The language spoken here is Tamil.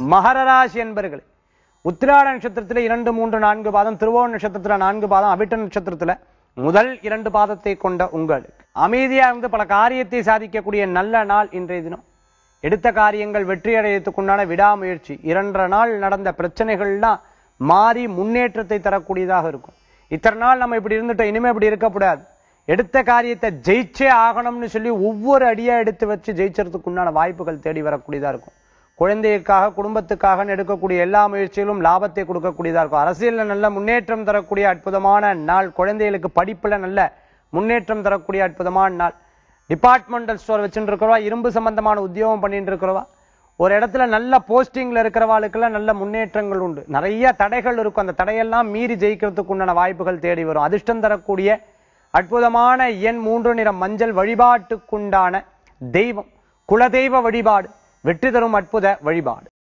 மகர ராசி என்பர்களே உத்திராட நட்சத்திரத்துல இரண்டு மூன்று நான்கு பாதம் திருவோண நட்சத்திரத்துல நான்கு பாதம் அவிட்ட நட்சத்திரத்துல முதல் இரண்டு பாதத்தை கொண்ட உங்களுக்கு அமைதியா இருந்து பல காரியத்தை சாதிக்கக்கூடிய நல்ல நாள் இன்றைய தினம் எடுத்த காரியங்கள் வெற்றி அடையத்துக்குண்டான விடாமுயற்சி இரண்டரை நாள் நடந்த பிரச்சனைகள்லாம் மாறி முன்னேற்றத்தை தரக்கூடியதாக இருக்கும் இத்தனை நாள் நம்ம இப்படி இருந்துட்டோம் இனிமே இப்படி இருக்கக்கூடாது எடுத்த காரியத்தை ஜெயிச்சே ஆகணும்னு சொல்லி ஒவ்வொரு அடியா எடுத்து வச்சு ஜெயிச்சறதுக்குண்டான வாய்ப்புகள் தேடி வரக்கூடியதா இருக்கும் குழந்தைக்காக குடும்பத்துக்காக எடுக்கக்கூடிய எல்லா முயற்சிகளும் லாபத்தை கொடுக்கக்கூடியதா இருக்கும் அரசியல்ல நல்ல முன்னேற்றம் தரக்கூடிய அற்புதமான நாள் குழந்தைகளுக்கு படிப்புல நல்ல முன்னேற்றம் தரக்கூடிய அற்புதமான நாள் டிபார்ட்மெண்டல் ஸ்டோர் வச்சுட்டு இருக்கிறவா இரும்பு சம்பந்தமான உத்தியோகம் பண்ணிட்டு இருக்கிறவா ஒரு இடத்துல நல்ல போஸ்டிங்ல இருக்கிறவாளுக்கெல்லாம் நல்ல முன்னேற்றங்கள் உண்டு நிறைய தடைகள் இருக்கும் அந்த தடையெல்லாம் மீறி ஜெயிக்கிறதுக்கு உண்டான வாய்ப்புகள் தேடி வரும் அதிர்ஷ்டம் தரக்கூடிய அற்புதமான எண் மூன்று நிறம் மஞ்சள் வழிபாட்டுக்குண்டான தெய்வம் குலதெய்வ வழிபாடு வெற்றி தரும் அற்புத வழிபாடு